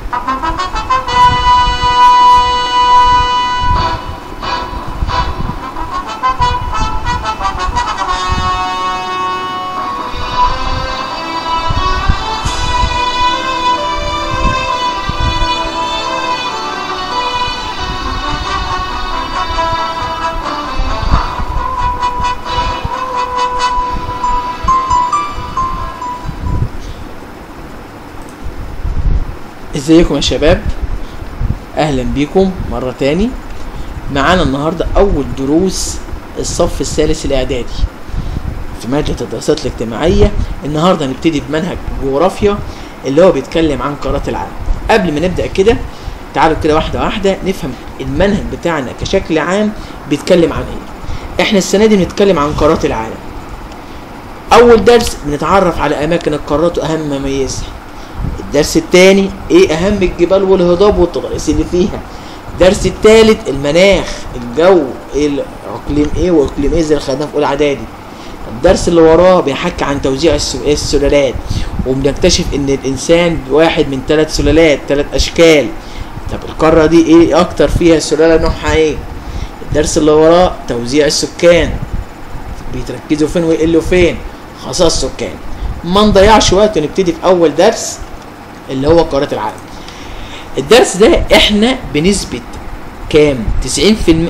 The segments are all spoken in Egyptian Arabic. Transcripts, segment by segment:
ازيكم يا شباب اهلا بيكم مرة تاني معانا النهاردة اول دروس الصف الثالث الاعدادي في مادة الدراسات الاجتماعية النهاردة هنبتدي بمنهج جغرافيا اللي هو بيتكلم عن قارات العالم قبل ما نبدأ كده تعالوا كده واحدة واحدة نفهم المنهج بتاعنا كشكل عام بيتكلم عن ايه احنا السنة دي بنتكلم عن قارات العالم اول درس بنتعرف على اماكن القارات واهم مميزها الدرس الثاني ايه اهم الجبال والهضاب والتضاريس اللي فيها الدرس الثالث المناخ الجو ايه الاقليم ايه واقليم ايه زي اللي خدناه في اولى اعدادي الدرس اللي وراه بيحكي عن توزيع الس- السلالات وبنكتشف ان الانسان واحد من ثلاث سلالات ثلاث اشكال طب القاره دي ايه اكتر فيها سلاله نوعها ايه الدرس اللي وراه توزيع السكان بيتركزوا فين ويقلوا فين خصائص السكان ما نضيعش وقت ونبتدي في اول درس اللي هو قارات العالم الدرس ده احنا بنسبة كام 90% 70%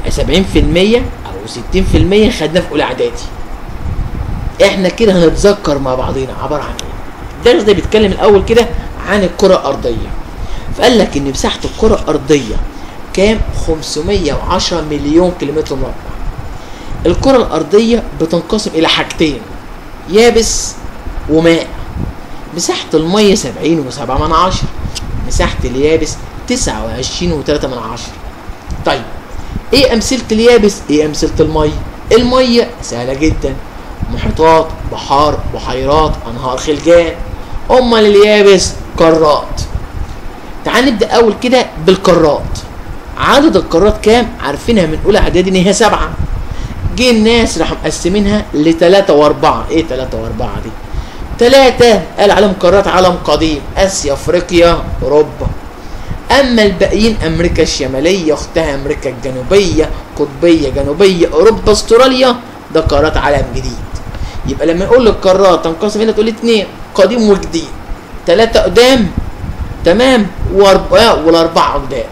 او 60% خدناه في اولى اعدادي احنا كده هنتذكر مع بعضينا عبارة عن ايه الدرس ده بيتكلم الاول كده عن الكرة الارضية فقال لك ان مساحة الكرة الارضية كام 510 مليون كيلومتر مربع الكرة الارضية بتنقسم الى حاجتين يابس وماء مساحة المية سبعين وسبعة من عشرة مساحة اليابس تسعة وعشرين وتلاتة من عشرة طيب ايه امثلة اليابس ايه امثلة المية المية سهلة جدا محيطات بحار بحيرات انهار خلجان امال اليابس قارات تعال نبدأ اول كده بالقارات عدد القارات كام عارفينها من اولى اعدادي ان هي سبعة جه الناس راحوا مقسمينها لتلاتة واربعة ايه تلاتة واربعة دي ثلاثة قال عليهم قارات عالم قديم آسيا أفريقيا أوروبا أما الباقيين أمريكا الشمالية أختها أمريكا الجنوبية قطبية جنوبية أوروبا أستراليا ده قارات عالم جديد يبقى لما يقول لك قارات تنقسم إلى تقول لي اتنين قديم وجديد ثلاثة قدام تمام وأربعة والأربعة جداد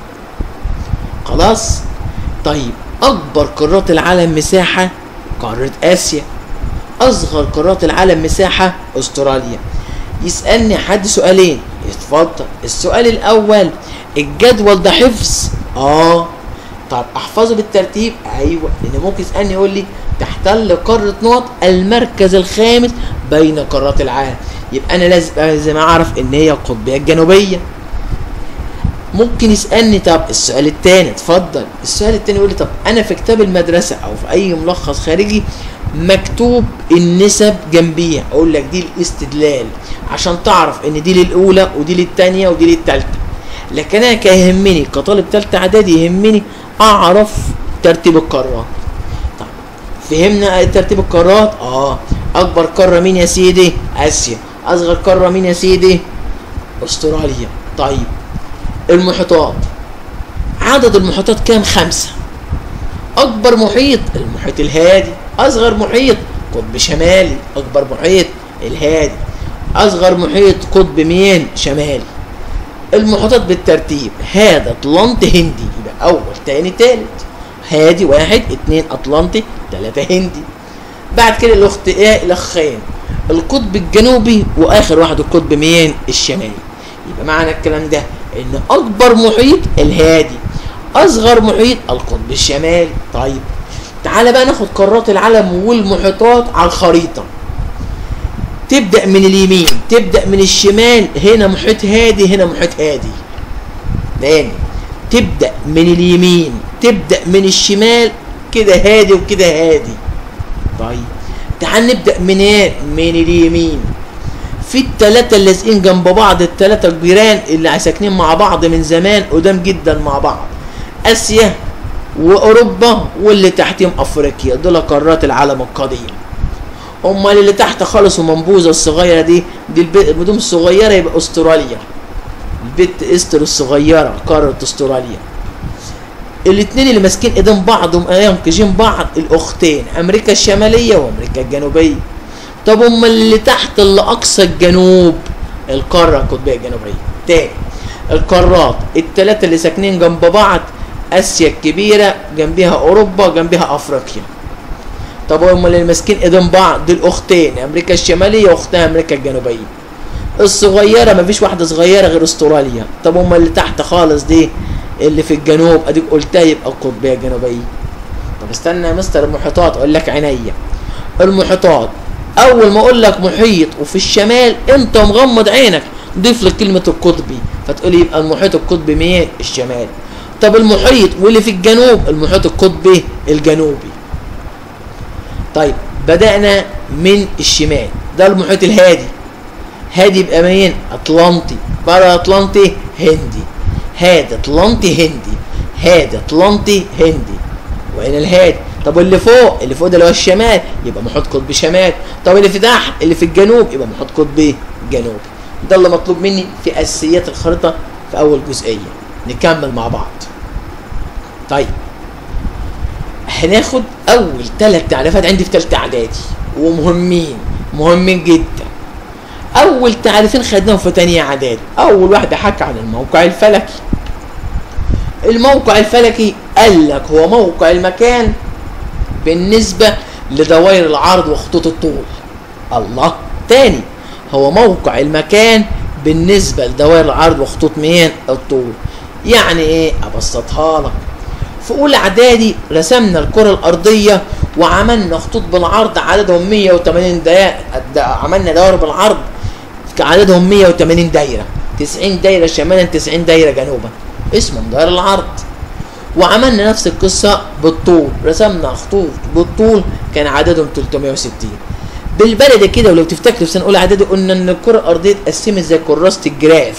خلاص طيب أكبر قارات العالم مساحة قارة آسيا اصغر قارات العالم مساحه استراليا يسالني حد سؤالين اتفضل السؤال الاول الجدول ده حفظ اه طب احفظه بالترتيب ايوه لان ممكن يسالني يقول لي تحتل قاره نقط المركز الخامس بين قارات العالم يبقى انا لازم لازم اعرف ان هي القطبيه الجنوبيه ممكن يسالني طب السؤال الثاني اتفضل السؤال الثاني يقول لي طب انا في كتاب المدرسه او في اي ملخص خارجي مكتوب النسب جنبيها اقول لك دي الاستدلال عشان تعرف ان دي للاولى ودي للثانيه ودي للثالثه لكن انا كيهمني كطالب ثالثه اعدادي يهمني اعرف ترتيب القارات طب فهمنا ترتيب القارات اه اكبر قاره مين يا سيدي اسيا اصغر قاره مين يا سيدي استراليا طيب المحيطات عدد المحيطات كام خمسة أكبر محيط المحيط الهادي أصغر محيط قطب شمالي أكبر محيط الهادي أصغر محيط قطب مين شمالي المحيطات بالترتيب هذا أطلنطي هندي يبقى أول تاني تالت هادي واحد اتنين أطلنطي تلاتة هندي بعد كده الأخت إيه الأخين القطب الجنوبي وآخر واحد القطب مين الشمالي يبقى معنى الكلام ده ان اكبر محيط الهادي اصغر محيط القطب الشمالي طيب تعالى بقى ناخد قارات العالم والمحيطات على الخريطه تبدا من اليمين تبدا من الشمال هنا محيط هادي هنا محيط هادي تاني تبدا من اليمين تبدا من الشمال كده هادي وكده هادي طيب تعال نبدا من ايه من اليمين في التلاتة اللي لازقين جنب بعض التلاتة الجيران اللي ساكنين مع بعض من زمان قدام جدا مع بعض اسيا واوروبا واللي تحتهم افريقيا دول قارات العالم القديم امال اللي تحت خالص ومنبوذه الصغيره دي دي البدوم الصغيره يبقى استراليا البت استر الصغيره قاره استراليا الاثنين اللي ماسكين ايدين بعض ومنقجين بعض الاختين امريكا الشماليه وامريكا الجنوبيه طب هم اللي تحت اللي اقصى الجنوب القاره القطبيه الجنوبيه تاني القارات الثلاثه اللي ساكنين جنب بعض اسيا الكبيره جنبها اوروبا جنبها افريقيا طب هم اللي ماسكين ايدين بعض دول اختين امريكا الشماليه واختها امريكا الجنوبيه الصغيره مفيش واحده صغيره غير استراليا طب هم اللي تحت خالص دي اللي في الجنوب اديك قلتها يبقى القطبيه الجنوبيه طب استنى يا مستر المحيطات اقول لك عينيا المحيطات اول ما اقول لك محيط وفي الشمال انت مغمض عينك ضيف لك كلمه القطبي فتقول لي يبقى المحيط القطبي مين الشمال طب المحيط واللي في الجنوب المحيط القطبي الجنوبي طيب بدأنا من الشمال ده المحيط الهادي هادي يبقى مين اطلنطي بره اطلنطي هندي هادي اطلنطي هندي هادي اطلنطي هندي وهنا الهادي طب واللي فوق اللي فوق ده اللي هو الشمال يبقى محيط قطبي شمال طب اللي في تحت اللي في الجنوب يبقى محيط قطبي جنوبي ده اللي مطلوب مني في اساسيات الخريطه في اول جزئيه نكمل مع بعض طيب هناخد اول ثلاث تعريفات عندي في ثالثه اعدادي ومهمين مهمين جدا اول تعريفين خدناهم في تانية اعدادي اول واحده حكى عن الموقع الفلكي الموقع الفلكي قال لك هو موقع المكان بالنسبه لدوائر العرض وخطوط الطول الله تاني هو موقع المكان بالنسبه لدوائر العرض وخطوط مين الطول يعني ايه ابسطها لك في اولى اعدادي رسمنا الكره الارضيه وعملنا خطوط بالعرض عددهم 180 دائره عملنا دوائر بالعرض عددهم 180 دايره 90 دايره شمالا 90 دايره جنوبا اسمهم دوائر العرض وعملنا نفس القصه بالطول رسمنا خطوط بالطول كان عددهم 360 بالبلد كده ولو تفتكروا في سنه اولى اعدادي قلنا ان الكره الارضيه اتقسمت زي كراسه الجراف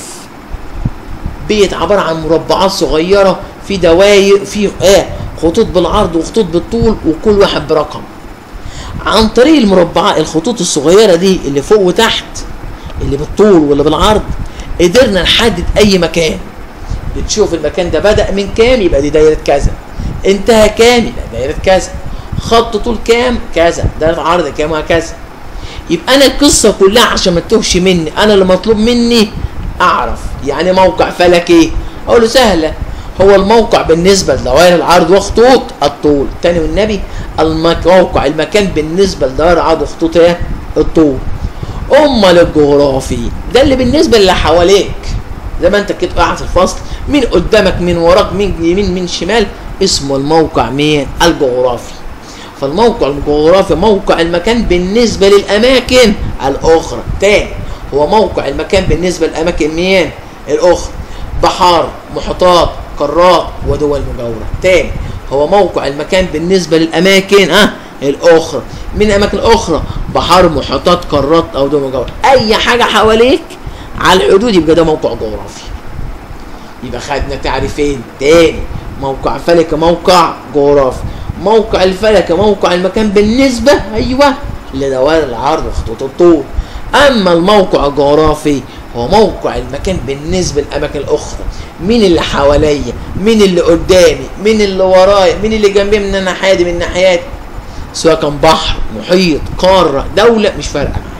بيت عباره عن مربعات صغيره في دواير في ايه خطوط بالعرض وخطوط بالطول وكل واحد برقم عن طريق المربعات الخطوط الصغيره دي اللي فوق وتحت اللي بالطول واللي بالعرض قدرنا نحدد اي مكان بتشوف المكان ده بدا من كام يبقى دي دايره كذا انتهى كام يبقى دايره كذا خط طول كام كذا دايره عرض كام وهكذا يبقى انا القصه كلها عشان ما تتوهش مني انا اللي مطلوب مني اعرف يعني موقع فلكي اقول له سهله هو الموقع بالنسبه لدوائر العرض وخطوط الطول تاني والنبي الموقع المكان بالنسبه لدوائر العرض وخطوط ايه الطول امال الجغرافي ده اللي بالنسبه اللي حواليك زي ما انت كده قاعد في الفصل مين قدامك مين وراك مين يمين مين شمال اسمه الموقع مين الجغرافي فالموقع الجغرافي موقع المكان بالنسبة للأماكن الأخرى تاني هو موقع المكان بالنسبة للأماكن مين الأخرى بحار محيطات قارات ودول مجاورة تاني هو موقع المكان بالنسبة للأماكن ها الأخرى من الأماكن الأخرى بحار محيطات قارات أو دول مجاورة أي حاجة حواليك على الحدود يبقى ده موقع جغرافي يبقى خدنا تعريفين تاني موقع فلكي موقع جغرافي موقع الفلك موقع المكان بالنسبة أيوة لدوائر العرض وخطوط الطول أما الموقع الجغرافي هو موقع المكان بالنسبة للأماكن الأخرى مين اللي حواليا مين اللي قدامي مين اللي ورايا مين اللي جنبي من الناحية دي من الناحيات سواء كان بحر محيط قارة دولة مش فارقة معايا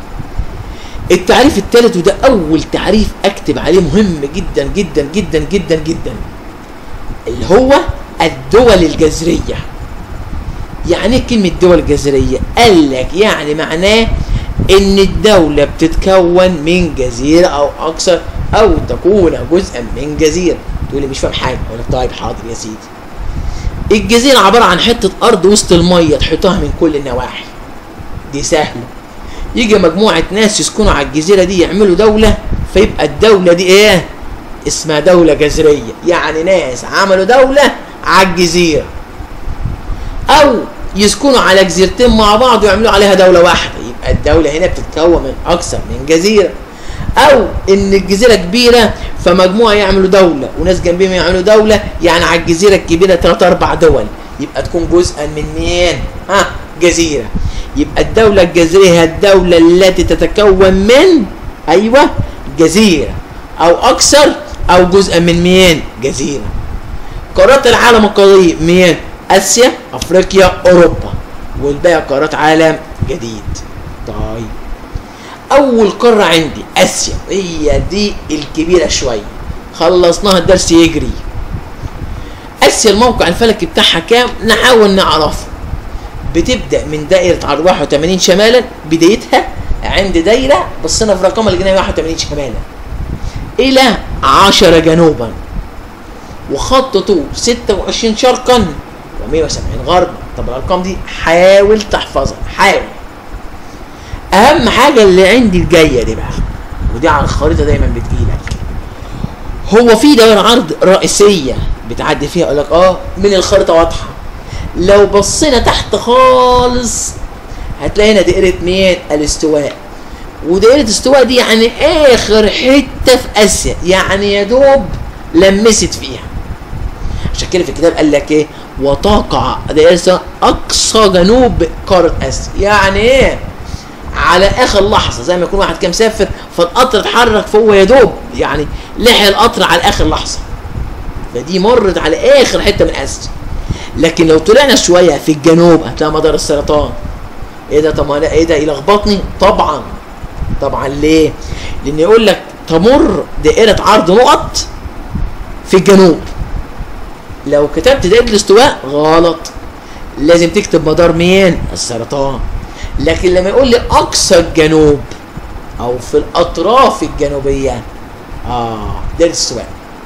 التعريف الثالث وده أول تعريف أكتب عليه مهم جدا جدا جدا جدا جدا اللي هو الدول الجزرية يعني ايه كلمة دول جزرية قال لك يعني معناه ان الدولة بتتكون من جزيرة او اكثر او تكون جزءا من جزيرة تقول لي مش فاهم حاجة اقول لك طيب حاضر يا سيدي الجزيرة عبارة عن حتة ارض وسط المية تحيطها من كل النواحي دي سهلة يجي مجموعة ناس يسكنوا على الجزيرة دي يعملوا دولة فيبقى الدولة دي ايه اسمها دولة جزرية يعني ناس عملوا دولة على الجزيرة أو يسكنوا على جزيرتين مع بعض ويعملوا عليها دولة واحدة يبقى الدولة هنا بتتكون من أكثر من جزيرة أو إن الجزيرة كبيرة فمجموعة يعملوا دولة وناس جنبهم يعملوا دولة يعني على الجزيرة الكبيرة ثلاث أربع دول يبقى تكون جزءا من مين؟ ها جزيرة يبقى الدولة الجزرية هي الدولة التي تتكون من أيوه جزيرة او اكثر او جزءا من مين جزيره قارات العالم القاريه مين اسيا افريقيا اوروبا والباقي قارات عالم جديد طيب اول قاره عندي اسيا هي دي الكبيره شويه خلصناها الدرس يجري اسيا الموقع الفلكي بتاعها كام نحاول نعرفه بتبدا من دائره عرض 81 شمالا بدايتها عند دايره بصينا في رقمها لقينا 81 شمالا الى 10 جنوبا وخط طول 26 شرقا و170 غربا طب الارقام دي حاول تحفظها حاول اهم حاجه اللي عندي الجايه دي بقى ودي على الخريطه دايما بتجيلك هو في دائره عرض رئيسيه بتعدي فيها اقول لك اه من الخريطه واضحه لو بصينا تحت خالص هتلاقي هنا دائره مين الاستواء ودائره الاستواء دي يعني اخر حته في اسيا يعني يا دوب لمست فيها عشان كده في الكتاب قال لك ايه وتقع دائره الاستواء اقصى جنوب قاره اسيا يعني ايه على اخر لحظه زي ما يكون واحد كان مسافر فالقطر اتحرك فهو يا دوب يعني لحق القطر على اخر لحظه فدي مرت على اخر حته من اسيا لكن لو طلعنا شويه في الجنوب هتلاقي مدار السرطان ايه ده طب ما ايه ده يلخبطني طبعا طبعا ليه لان يقول لك تمر دائره عرض نقط في الجنوب لو كتبت دائره الاستواء غلط لازم تكتب مدار مين السرطان لكن لما يقول لي اقصى الجنوب او في الاطراف الجنوبيه اه ده الاستواء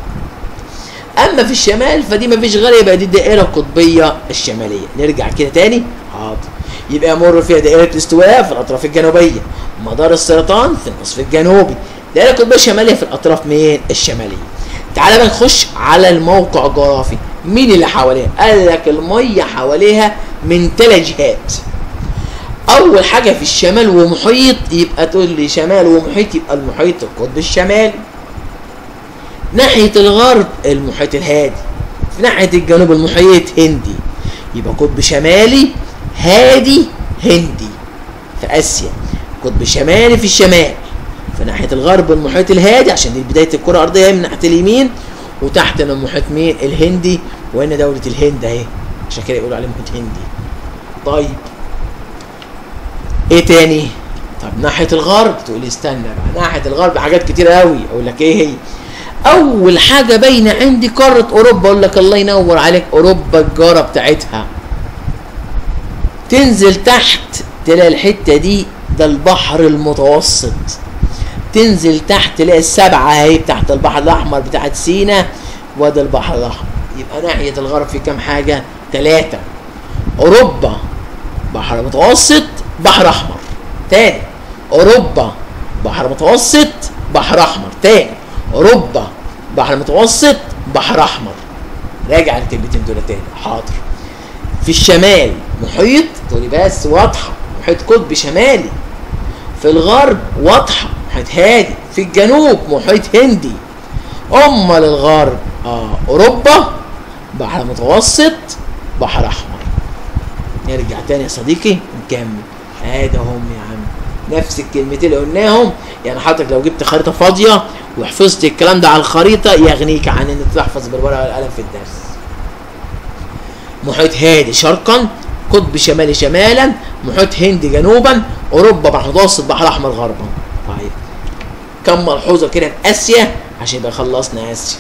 اما في الشمال فدي مفيش غير يبقى دي الدائره القطبيه الشماليه نرجع كده تاني حاضر يبقى يمر فيها دائره الاستواء في الاطراف الجنوبيه مدار السرطان في النصف الجنوبي دائره القطبيه الشماليه في الاطراف مين الشماليه تعالى بقى نخش على الموقع الجغرافي مين اللي حواليها قال لك الميه حواليها من ثلاث جهات اول حاجه في الشمال ومحيط يبقى تقول لي شمال ومحيط يبقى المحيط القطب الشمالي ناحيه الغرب المحيط الهادي في ناحيه الجنوب المحيط هندي يبقى قطب شمالي هادي هندي في اسيا قطب شمالي في الشمال في ناحيه الغرب المحيط الهادي عشان دي بدايه الكره الارضيه من ناحيه اليمين وتحتنا المحيط مين الهندي وهنا دوله الهند اهي عشان كده يقولوا عليه محيط هندي طيب ايه تاني طب ناحيه الغرب تقول لي استنى بقى ناحيه الغرب حاجات كتير قوي اقول لك ايه هي اول حاجه باينه عندي قاره اوروبا اقول لك الله ينور عليك اوروبا الجاره بتاعتها تنزل تحت تلاقي الحته دي ده البحر المتوسط تنزل تحت تلاقي السبعه اهي بتاعت البحر الاحمر بتاعت سينا وده البحر الاحمر يبقى ناحيه الغرب في كام حاجه ثلاثه اوروبا بحر متوسط بحر احمر تاني اوروبا بحر متوسط بحر احمر تاني اوروبا بحر متوسط بحر احمر راجع الكلمتين دول تاني حاضر في الشمال محيط تقولي بس واضحه محيط قطبي شمالي في الغرب واضحه محيط هادي في الجنوب محيط هندي امال الغرب اه اوروبا بحر متوسط بحر احمر نرجع تاني يا صديقي نكمل ادي هم يا عم نفس الكلمتين اللي قلناهم يعني حضرتك لو جبت خريطه فاضيه وحفظت الكلام ده على الخريطه يغنيك عن ان تحفظ بالورقه والقلم في الدرس محيط هادي شرقا قطب شمالي شمالا محيط هندي جنوبا اوروبا بحر متوسط بحر احمر غربا طيب كم ملحوظه كده في اسيا عشان يبقى خلصنا اسيا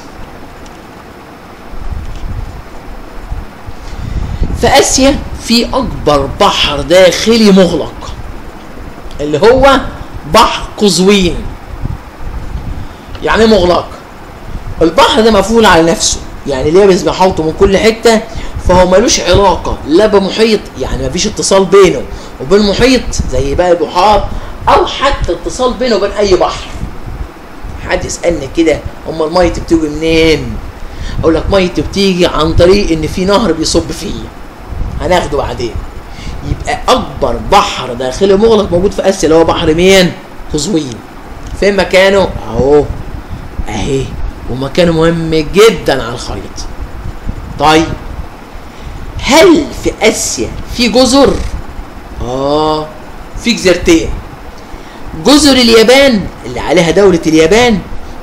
في اسيا في اكبر بحر داخلي مغلق اللي هو بحر قزوين يعني مغلق البحر ده مقفول على نفسه يعني لابس بحوطه من كل حته فهو ملوش علاقه لا بمحيط يعني مفيش اتصال بينه وبين محيط زي باقي البحار او حتى اتصال بينه وبين اي بحر حد يسالني كده امال ميتي بتيجي منين اقول لك ميتي بتيجي عن طريق ان في نهر بيصب فيه هناخده بعدين يبقى اكبر بحر داخلي مغلق موجود في اسيا اللي هو بحر مين قزوين فين مكانه اهو اهي ومكانه مهم جدا على الخريطه طيب هل في اسيا في جزر اه في جزيرتين جزر اليابان اللي عليها دولة اليابان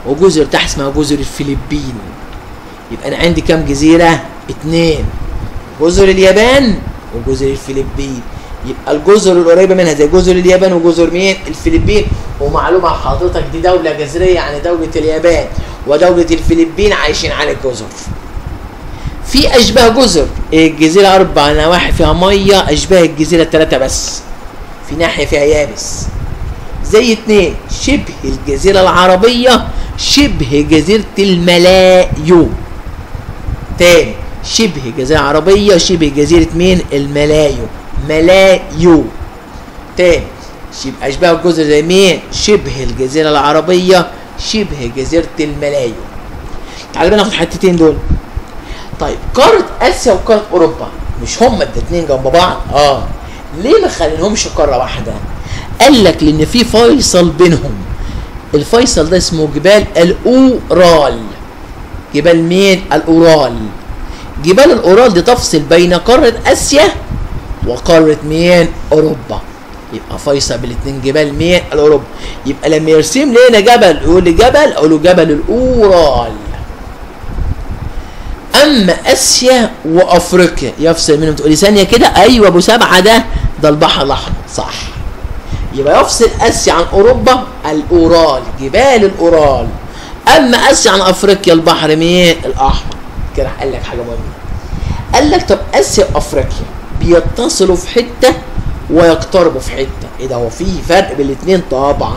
وجزر تحت اسمها جزر الفلبين يبقى انا عندي كام جزيره اتنين جزر اليابان وجزر الفلبين يبقى الجزر القريبه منها زي جزر اليابان وجزر مين الفلبين ومعلومه لحضرتك دي دوله جزريه يعني دوله اليابان ودوله الفلبين عايشين على الجزر في اشباه جزر الجزيره اربع نواحي فيها ميه اشباه الجزيره الثلاثه بس في ناحيه فيها يابس زي اتنين شبه الجزيره العربيه شبه جزيره الملايو تاني شبه جزيره عربيه شبه جزيره مين الملايو ملايو تاني شبه اشباه الجزر زي مين شبه الجزيره العربيه شبه جزيره الملايو تعال بقى ناخد حتتين دول طيب قاره اسيا وقاره اوروبا مش هما الاتنين جنب بعض اه ليه ما خلينهمش قاره واحده قال لك لان في فيصل بينهم الفيصل ده اسمه جبال الاورال جبال مين الاورال جبال الاورال دي تفصل بين قاره اسيا وقاره مين اوروبا يبقى فيصل بالاثنين جبال مين الاوروبا يبقى لما يرسم لنا جبل يقول لي جبل اقول له جبل الاورال اما اسيا وافريقيا يفصل منهم تقولي ثانيه كده ايوه ابو سبعه ده ده البحر الاحمر صح يبقى يفصل اسيا عن اوروبا الاورال جبال الاورال اما اسيا عن افريقيا البحر مين الاحمر كده قال لك حاجه مهمه قال لك طب اسيا وافريقيا بيتصلوا في حته ويقتربوا في حته ايه ده هو في فرق بين الاثنين طبعا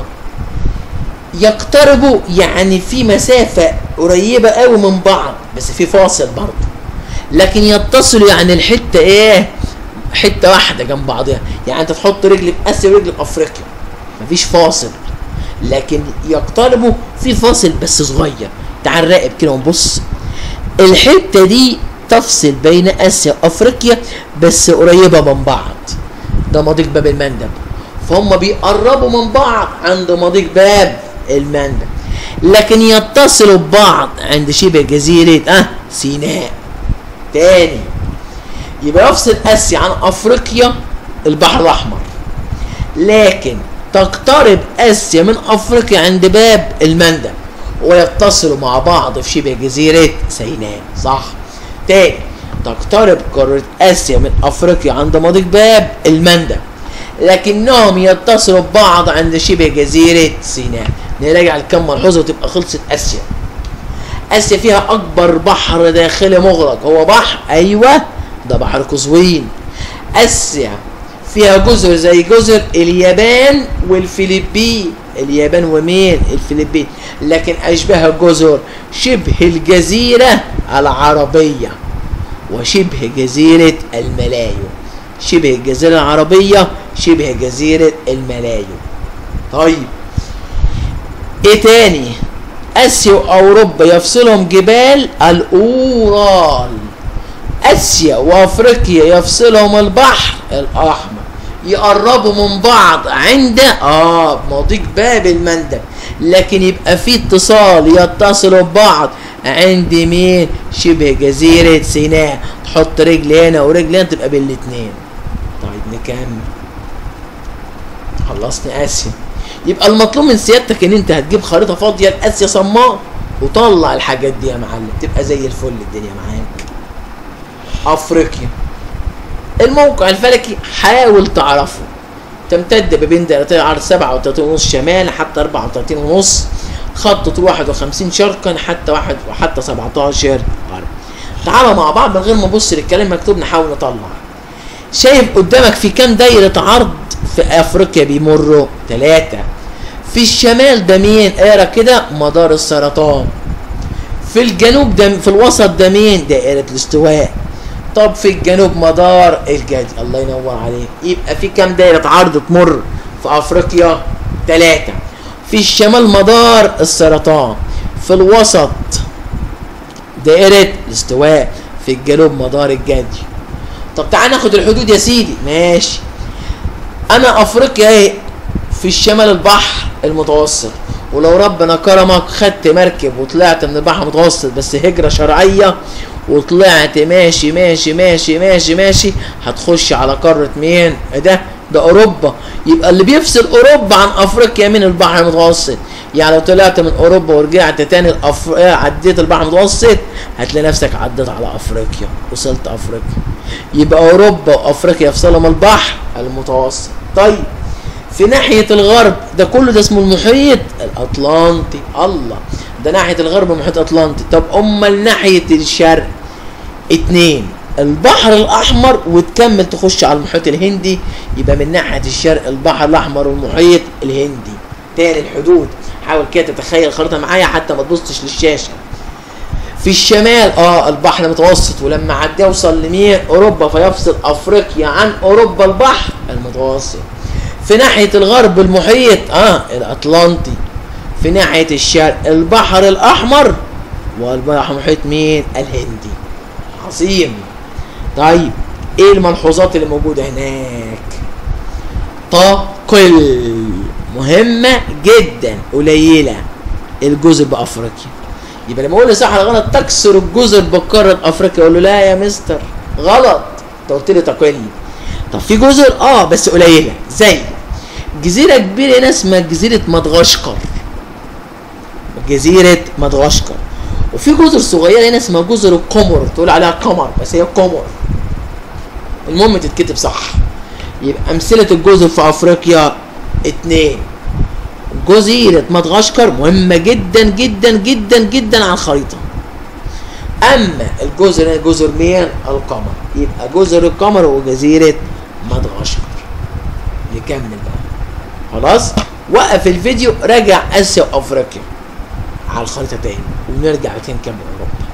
يقتربوا يعني في مسافه قريبه قوي من بعض بس في فاصل برضه لكن يتصلوا يعني الحته ايه حته واحده جنب بعضها يعني انت تحط رجل في اسيا ورجل في افريقيا مفيش فاصل لكن يقتربوا في فاصل بس صغير تعال راقب كده ونبص الحته دي تفصل بين اسيا وافريقيا بس قريبه من بعض ده مضيق باب المندب فهم بيقربوا من بعض عند مضيق باب المندب لكن يتصلوا ببعض عند شبه جزيرة اه سيناء تاني يبقى يفصل اسيا عن افريقيا البحر الاحمر لكن تقترب اسيا من افريقيا عند باب المندب ويتصلوا مع بعض في شبه جزيرة سيناء صح تاني تقترب قارة اسيا من افريقيا عند مضيق باب المندب لكنهم يتصلوا ببعض عند شبه جزيرة سيناء نراجع الكم ملحوظة وتبقى خلصت اسيا اسيا فيها اكبر بحر داخلي مغلق هو بحر ايوه ده بحر قزوين اسيا فيها جزر زي جزر اليابان والفلبين اليابان ومين الفلبين لكن اشبه جزر شبه الجزيرة العربية وشبه جزيرة الملايو شبه الجزيرة العربية شبه جزيرة الملايو طيب ايه تاني اسيا واوروبا يفصلهم جبال الاورال اسيا وافريقيا يفصلهم البحر الاحمر يقربوا من بعض عند اه مضيق باب المندب لكن يبقى في اتصال يتصلوا ببعض عند مين شبه جزيرة سيناء تحط رجل هنا ورجل هنا تبقى بين الاتنين طيب نكمل خلصنا اسيا يبقى المطلوب من سيادتك ان انت هتجيب خريطة فاضية لاسيا صماء وطلع الحاجات دي يا معلم تبقى زي الفل الدنيا معاك افريقيا الموقع الفلكي حاول تعرفه تمتد ما بين دائرتي عرض 37 ونص شمال حتى 34 ونص خط طول 51 شرقا حتى واحد وحتى 17 غرب تعالوا مع بعض من غير ما نبص للكلام مكتوب نحاول نطلع شايف قدامك في كام دايرة عرض في افريقيا بيمروا ثلاثة في الشمال ده مين اقرا كده مدار السرطان في الجنوب ده في الوسط ده مين دائرة الاستواء طب في الجنوب مدار الجدي الله ينور عليك يبقى في كام دايرة عرض تمر في افريقيا ثلاثة في الشمال مدار السرطان في الوسط دائرة الاستواء في الجنوب مدار الجدي طب تعال ناخد الحدود يا سيدي ماشي انا افريقيا اهي في الشمال البحر المتوسط ولو ربنا كرمك خدت مركب وطلعت من البحر المتوسط بس هجرة شرعية وطلعت ماشي ماشي ماشي ماشي ماشي هتخش على قارة مين؟ ده ده اوروبا يبقى اللي بيفصل اوروبا عن افريقيا من البحر المتوسط يعني لو طلعت من اوروبا ورجعت تاني الأفر... عديت البحر المتوسط هتلاقي نفسك عديت على افريقيا وصلت افريقيا يبقى اوروبا وافريقيا يفصلهم البحر المتوسط طيب في ناحية الغرب ده كله ده اسمه المحيط الأطلنطي الله ده ناحية الغرب المحيط الأطلنطي طب أمال ناحية الشرق اتنين البحر الأحمر وتكمل تخش على المحيط الهندي يبقى من ناحية الشرق البحر الأحمر والمحيط الهندي تاني الحدود حاول كده تتخيل الخريطة معايا حتى ما تبصش للشاشة في الشمال اه البحر المتوسط ولما عدى يوصل لمين اوروبا فيفصل افريقيا عن اوروبا البحر المتوسط في ناحية الغرب المحيط اه الاطلنطي في ناحية الشرق البحر الاحمر والبحر المحيط مين الهندي عظيم طيب ايه الملحوظات اللي موجودة هناك تقل مهمة جدا قليلة الجزر بافريقيا يبقى لما اقول لي صح ولا غلط تكسر الجزر بقارة افريقيا اقول له لا يا مستر غلط انت قلت لي تقل طب في جزر اه بس قليله زي جزيره كبيره هنا اسمها جزيره مدغشقر جزيره مدغشقر وفي جزر صغيره هنا اسمها جزر القمر تقول عليها قمر بس هي قمر المهم تتكتب صح يبقى امثله الجزر في افريقيا اتنين جزيرة مدغشقر مهمة جدا جدا جدا جدا على الخريطة أما الجزر جزر مين؟ القمر يبقى جزر القمر وجزيرة مدغشقر نكمل بقى خلاص وقف الفيديو راجع آسيا وأفريقيا على الخريطة تاني ونرجع تاني نكمل أوروبا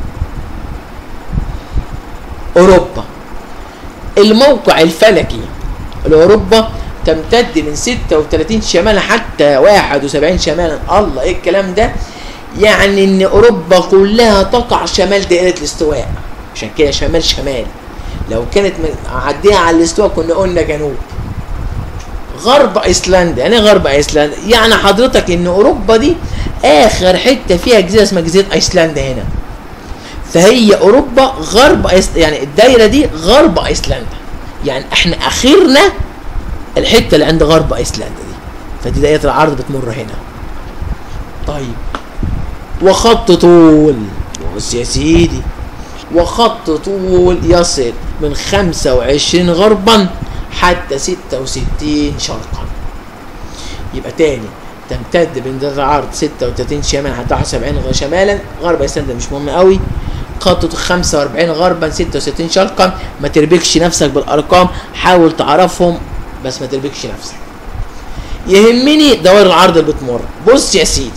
أوروبا الموقع الفلكي لأوروبا تمتد من 36 شمالا حتى 71 شمالا الله ايه الكلام ده يعني ان اوروبا كلها تقع شمال دائره الاستواء عشان كده شمال شمال لو كانت معديه على الاستواء كنا قلنا جنوب غرب ايسلندا يعني غرب ايسلندا يعني حضرتك ان اوروبا دي اخر حته فيها جزيره اسمها جزيره ايسلندا هنا فهي اوروبا غرب أيس... يعني الدايره دي غرب ايسلندا يعني احنا اخرنا الحته اللي عند غرب ايسلندا دي فدي دايره العرض بتمر هنا طيب وخط طول بص يا سيدي وخط طول يصل من 25 غربا حتى 66 شرقا يبقى تاني تمتد بين ذات العرض 36 شمالا حتى 71 شمالا غرب ايسلندا مش مهم قوي خط 45 غربا 66 شرقا ما تربكش نفسك بالارقام حاول تعرفهم بس ما تربكش نفسك يهمني دوائر العرض اللي بتمر بص يا سيدي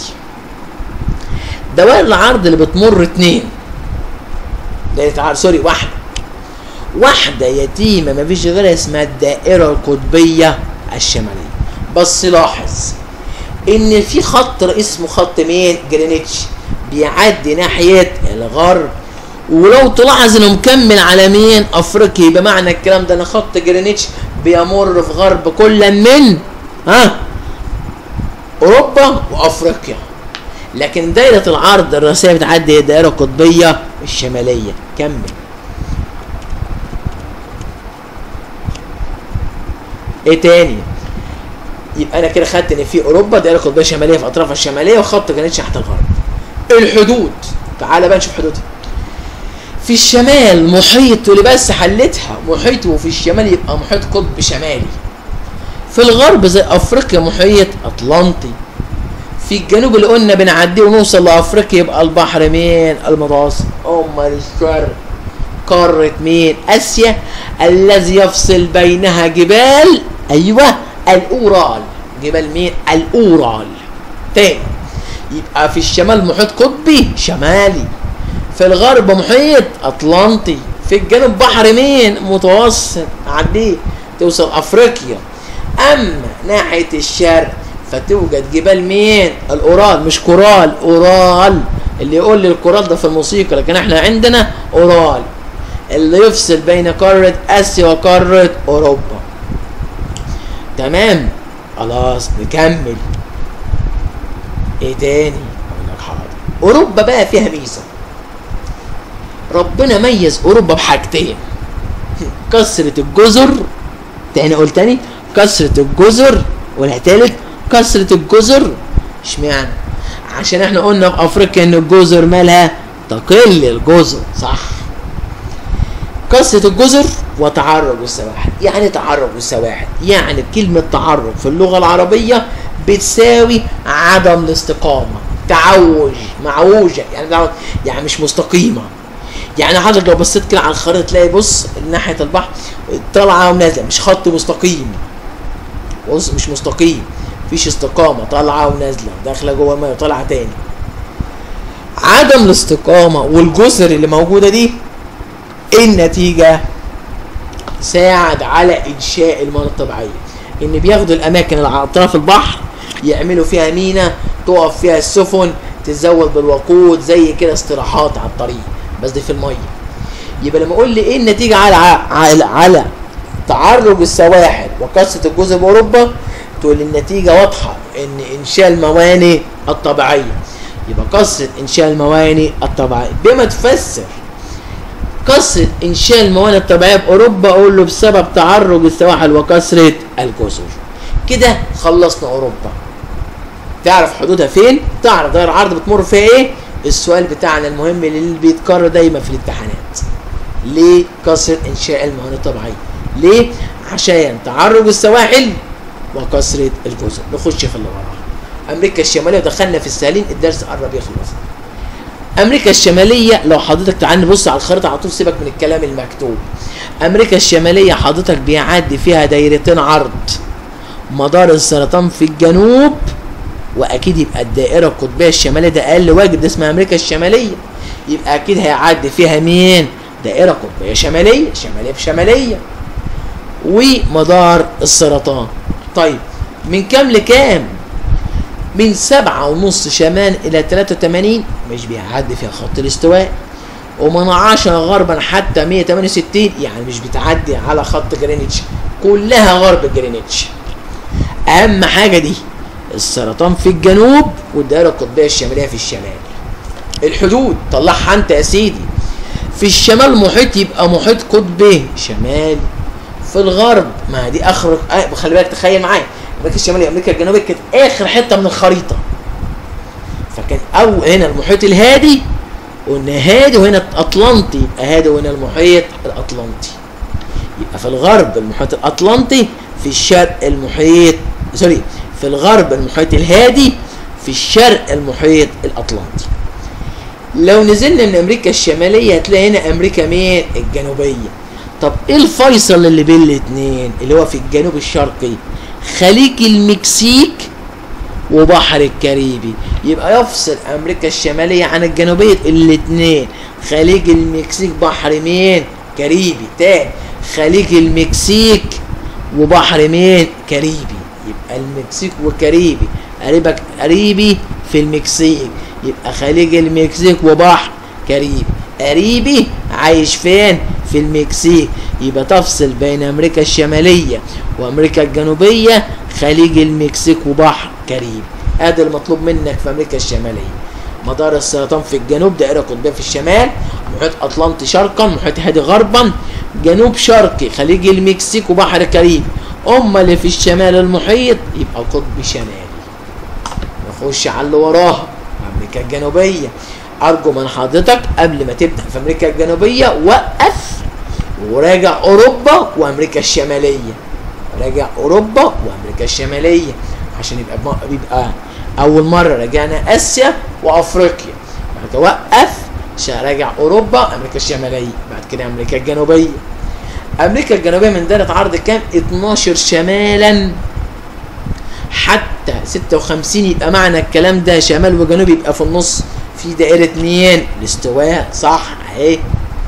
دوائر العرض اللي بتمر اتنين دايرة عرض سوري واحدة واحدة يتيمة ما فيش غيرها اسمها الدائرة القطبية الشمالية بس لاحظ ان في خط اسمه خط مين جرينتش بيعدي ناحية الغرب ولو تلاحظ انه مكمل على مين افريقيا بمعنى الكلام ده ان خط جرينتش بيمر في غرب كل من ها اوروبا وافريقيا لكن دايرة العرض الرئيسية بتعدي هي الدائرة القطبية الشمالية كمل ايه تاني يبقى انا كده خدت ان في اوروبا دائرة قطبية شمالية في اطرافها الشمالية وخط جرينتش تحت الغرب الحدود تعالى بقى نشوف حدودها في الشمال محيط واللي بس حلتها محيط وفي الشمال يبقى محيط قطب شمالي في الغرب زي افريقيا محيط اطلنطي في الجنوب اللي قلنا بنعديه ونوصل لافريقيا يبقى البحر مين المتوسط امال الشرق قارة مين اسيا الذي يفصل بينها جبال ايوه الاورال جبال مين الاورال تاني يبقى في الشمال محيط قطبي شمالي في الغرب محيط اطلنطي في الجنوب بحر مين متوسط عديه توصل افريقيا اما ناحيه الشرق فتوجد جبال مين الاورال مش كورال اورال اللي يقول لي الكورال ده في الموسيقى لكن احنا عندنا اورال اللي يفصل بين قاره اسيا وقاره اوروبا تمام خلاص نكمل ايه تاني اقول لك حاضر اوروبا بقى فيها ميزه ربنا ميز اوروبا بحاجتين كثره الجزر تاني قلت تاني كثره الجزر والتالت كثره الجزر اشمعنى عشان احنا قلنا في افريقيا ان الجزر مالها تقل الجزر صح قصة الجزر وتعرج السواحل يعني تعرج السواحل يعني كلمة تعرج في اللغة العربية بتساوي عدم الاستقامة تعوج معوجة يعني يعني مش مستقيمة يعني حضرتك لو بصيت كده على الخريطة تلاقي بص ناحية البحر طالعة ونازلة مش خط مستقيم بص مش مستقيم مفيش استقامة طالعة ونازلة داخلة جوه المية وطالعة تاني عدم الاستقامة والجسر اللي موجودة دي النتيجة ساعد على إنشاء المناطق الطبيعية إن بياخدوا الأماكن اللي على أطراف البحر يعملوا فيها مينا تقف فيها السفن تتزود بالوقود زي كده استراحات على الطريق بس دي في المية يبقى لما اقول لي ايه النتيجة على على, على تعرج السواحل وكثرة الجزر بأوروبا تقول النتيجة واضحة ان انشاء الموانئ الطبيعية يبقى كثرة انشاء الموانئ الطبيعية بما تفسر كثرة انشاء الموانئ الطبيعية بأوروبا اقول له بسبب تعرج السواحل وكثرة الجزر كده خلصنا أوروبا تعرف حدودها فين تعرف دائرة العرض بتمر فيها ايه السؤال بتاعنا المهم اللي بيتكرر دايما في الامتحانات ليه كثرة انشاء الموانئ الطبيعية ليه عشان تعرج السواحل وكثرة الجزر نخش في اللي وراها امريكا الشمالية ودخلنا في السهلين الدرس قرب يخلص امريكا الشمالية لو حضرتك تعال نبص على الخريطة على طول سيبك من الكلام المكتوب امريكا الشمالية حضرتك بيعدي فيها دايرتين عرض مدار السرطان في الجنوب واكيد يبقى الدائره القطبيه الشماليه ده اقل واجب ده اسمها امريكا الشماليه يبقى اكيد هيعدي فيها مين دائره قطبيه شماليه شماليه بشماليه ومدار السرطان طيب من كام لكام من سبعة ونص شمال إلى 83 مش بيعدي فيها خط الاستواء ومن 10 غربا حتى 168 يعني مش بتعدي على خط جرينتش كلها غرب جرينتش أهم حاجة دي السرطان في الجنوب والدائرة القطبية الشمالية في الشمال الحدود طلعها انت يا سيدي في الشمال محيط يبقى محيط قطبي شمالي في الغرب ما دي اخر آه خلي بالك تخيل معايا امريكا الشماليه امريكا الجنوبيه كانت اخر حته من الخريطه فكان او هنا المحيط الهادي قلنا هادي وهنا الاطلنطي يبقى هادي وهنا المحيط الاطلنطي يبقى في الغرب المحيط الاطلنطي في الشرق المحيط سوري في الغرب المحيط الهادي في الشرق المحيط الاطلنطي لو نزلنا من امريكا الشماليه هتلاقي هنا امريكا مين الجنوبيه طب ايه الفيصل اللي بين الاثنين اللي هو في الجنوب الشرقي خليج المكسيك وبحر الكاريبي يبقى يفصل امريكا الشماليه عن الجنوبيه الاثنين خليج المكسيك بحر مين كاريبي تاني خليج المكسيك وبحر مين كاريبي يبقى المكسيك وكاريبي قريبك قريبي في المكسيك يبقى خليج المكسيك وبحر كاريبي قريبي عايش فين في المكسيك يبقى تفصل بين امريكا الشماليه وامريكا الجنوبيه خليج المكسيك وبحر كاريبي ادي المطلوب منك في امريكا الشماليه مدار السرطان في الجنوب دائره قطبيه في الشمال محيط اطلنطي شرقا محيط هادي غربا جنوب شرقي خليج المكسيك وبحر كاريبي اما اللي في الشمال المحيط يبقى قطب شمالي نخش على اللي وراها امريكا الجنوبيه ارجو من حضرتك قبل ما تبدا في امريكا الجنوبيه وقف وراجع اوروبا وامريكا الشماليه راجع اوروبا وامريكا الشماليه عشان يبقى بيبقى اول مره راجعنا اسيا وافريقيا بعد كده وقف عشان راجع اوروبا امريكا الشماليه بعد كده امريكا الجنوبيه امريكا الجنوبيه من دائره عرض كام 12 شمالا حتى 56 يبقى معنى الكلام ده شمال وجنوب يبقى في النص في دائرة مين؟ الاستواء صح اهي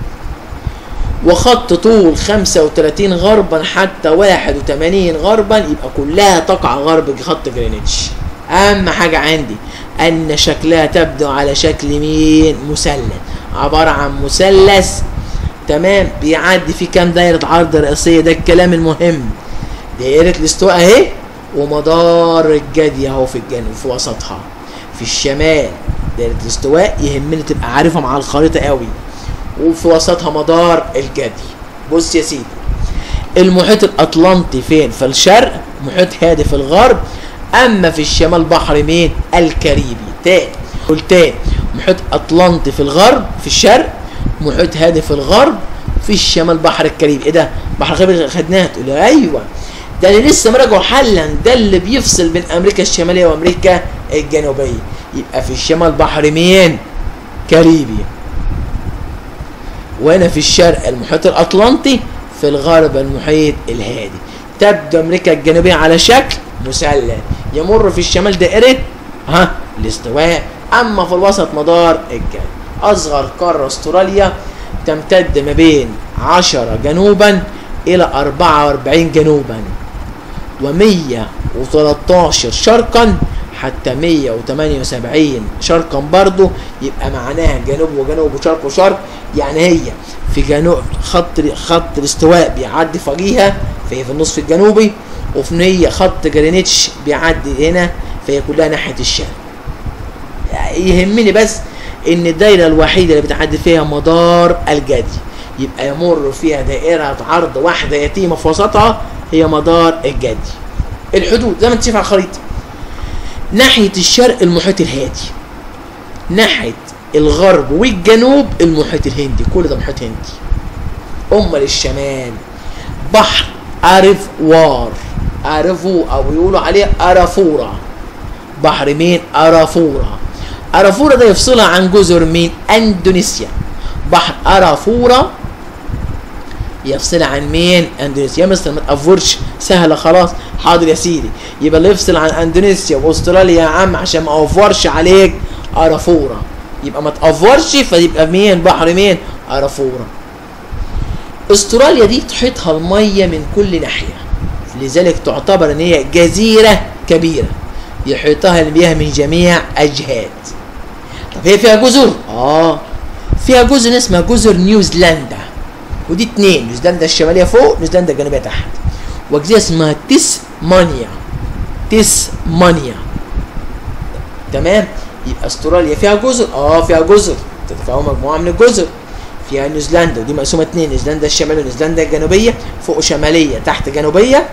وخط طول 35 غربا حتى 81 غربا يبقى كلها تقع غرب خط جرينتش اهم حاجة عندي ان شكلها تبدو على شكل مين مثلث عبارة عن مثلث تمام بيعدي فيه كام دايرة عرض رئيسية ده الكلام المهم دائرة الاستواء اهي ومدار الجدي اهو في الجنوب في وسطها في الشمال دائرة الاستواء يهمني تبقى عارفها مع الخريطة قوي وفي وسطها مدار الجدي بص يا سيدي المحيط الاطلنطي فين في الشرق محيط هادي في الغرب اما في الشمال بحر مين الكاريبي تاني قلت تاني محيط اطلنطي في الغرب في الشرق محيط هادي في الغرب في الشمال بحر الكاريبي ايه ده بحر الكاريبي خدناه تقول لي ايوه ده اللي لسه مراجعه حالا ده اللي بيفصل بين امريكا الشماليه وامريكا الجنوبيه يبقى في الشمال بحر مين كاريبي وهنا في الشرق المحيط الاطلنطي في الغرب المحيط الهادي تبدو امريكا الجنوبيه على شكل مثلث يمر في الشمال دائره ها الاستواء اما في الوسط مدار الجنوب اصغر قاره استراليا تمتد ما بين 10 جنوبا الى 44 جنوبا و113 شرقا حتى 178 شرقا برضه يبقى معناها جنوب وجنوب وشرق وشرق يعني هي في جنوب خط خط الاستواء بيعدي فوقيها فهي في النصف الجنوبي وفي هي خط جرينتش بيعدي هنا فهي كلها ناحيه الشرق يهمني بس ان الدايره الوحيده اللي بتعدي فيها مدار الجدي يبقى يمر فيها دائره عرض واحده يتيمه في وسطها هي مدار الجدي الحدود زي ما انت شايف على الخريطه ناحيه الشرق المحيط الهادي ناحيه الغرب والجنوب المحيط الهندي كل ده محيط هندي امال الشمال بحر ارفوار ارفو او يقولوا عليه ارافورا بحر مين ارافورا ارافورا ده يفصلها عن جزر مين اندونيسيا بحر ارافورا يفصل عن مين اندونيسيا يا مستر ما تقفرش سهله خلاص حاضر يا سيدي يبقى اللي يفصل عن اندونيسيا واستراليا يا عم عشان ما اوفرش عليك ارافورا يبقى ما تقفرش فيبقى مين بحر مين ارافورا استراليا دي تحيطها الميه من كل ناحيه لذلك تعتبر ان هي جزيره كبيره يحيطها المياه من جميع الجهات طب هي فيها جزر اه فيها جزر اسمها جزر نيوزيلندا ودي اتنين نيوزيلندا الشماليه فوق نيوزيلندا الجنوبيه تحت وجزيره اسمها تسمانيا تسمانيا تمام يبقى استراليا فيها جزر اه فيها جزر تتكون مجموعه من الجزر فيها نيوزيلندا ودي مقسومه اتنين نيوزيلندا الشماليه ونيوزيلندا الجنوبيه فوق شماليه تحت جنوبيه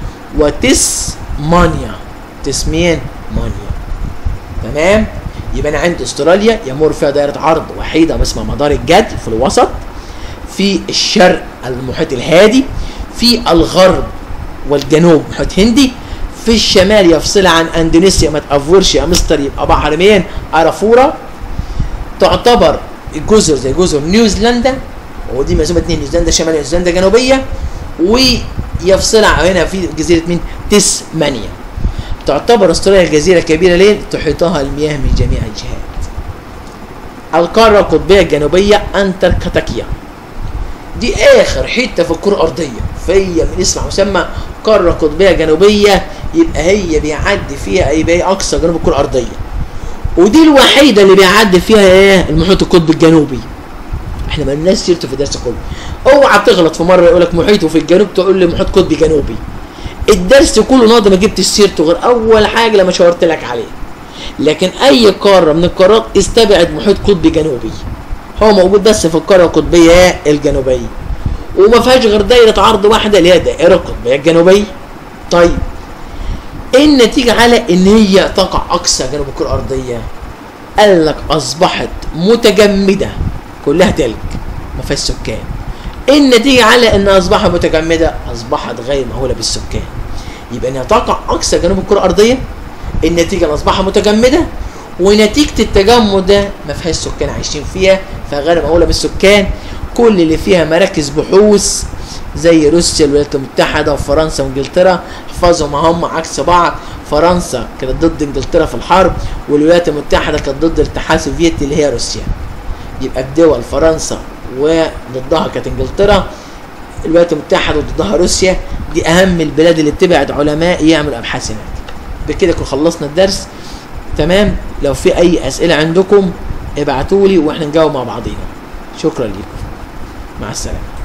وتسمانيا تسمين مانيا تمام يبقى انا عندي استراليا يمر فيها دائره عرض وحيده اسمها مدار الجد في الوسط في الشرق المحيط الهادي في الغرب والجنوب محيط هندي في الشمال يفصل عن اندونيسيا ما تقفرش يا مستر يبقى بحر مين ارافورا تعتبر الجزر زي جزر نيوزيلندا ودي مقسومه اتنين نيوزيلندا الشماليه ونيوزيلندا الجنوبيه ويفصل هنا في جزيره مين تسمانيا تعتبر استراليا الجزيره كبيره ليه تحيطها المياه من جميع الجهات القاره القطبيه الجنوبيه انتاركتيكا دي اخر حته في الكره الارضيه فهي من اسمها مسمى قاره قطبيه جنوبيه يبقى هي بيعدي فيها يبقى هي اقصى جنوب الكره الارضيه ودي الوحيده اللي بيعدي فيها ايه المحيط القطبي الجنوبي احنا ما لناش سيرته في الدرس كله اوعى تغلط في مره يقول لك محيط وفي الجنوب تقول لي محيط قطبي جنوبي الدرس كله النهارده ما جبتش سيرته غير اول حاجه لما شاورت لك عليه لكن اي قاره من القارات استبعد محيط قطبي جنوبي هو موجود بس في القاره القطبيه الجنوبيه وما فيهاش غير دايره عرض واحده اللي هي الدائره القطبيه الجنوبيه طيب ايه النتيجه على ان هي تقع اقصى جنوب الكره الارضيه قال لك اصبحت متجمده كلها تلج ما فيهاش سكان ايه النتيجه على انها اصبحت متجمده اصبحت غير مأهوله بالسكان يبقى انها تقع اقصى جنوب الكره الارضيه النتيجه ان اصبحت متجمده ونتيجه التجمد ده ما فيهاش سكان عايشين فيها فغير مأهوله بالسكان كل اللي فيها مراكز بحوث زي روسيا الولايات المتحده وفرنسا وانجلترا احفظهم هم عكس بعض فرنسا كانت ضد انجلترا في الحرب والولايات المتحده كانت ضد الاتحاد السوفيتي اللي هي روسيا يبقى الدول فرنسا وضدها كانت انجلترا الولايات المتحده وضدها روسيا دي اهم البلاد اللي بتبعد علماء يعملوا ابحاث هناك بكده كنا خلصنا الدرس تمام لو في اي اسئله عندكم ابعتوا لي واحنا نجاوب مع بعضينا شكرا لكم مع السلامه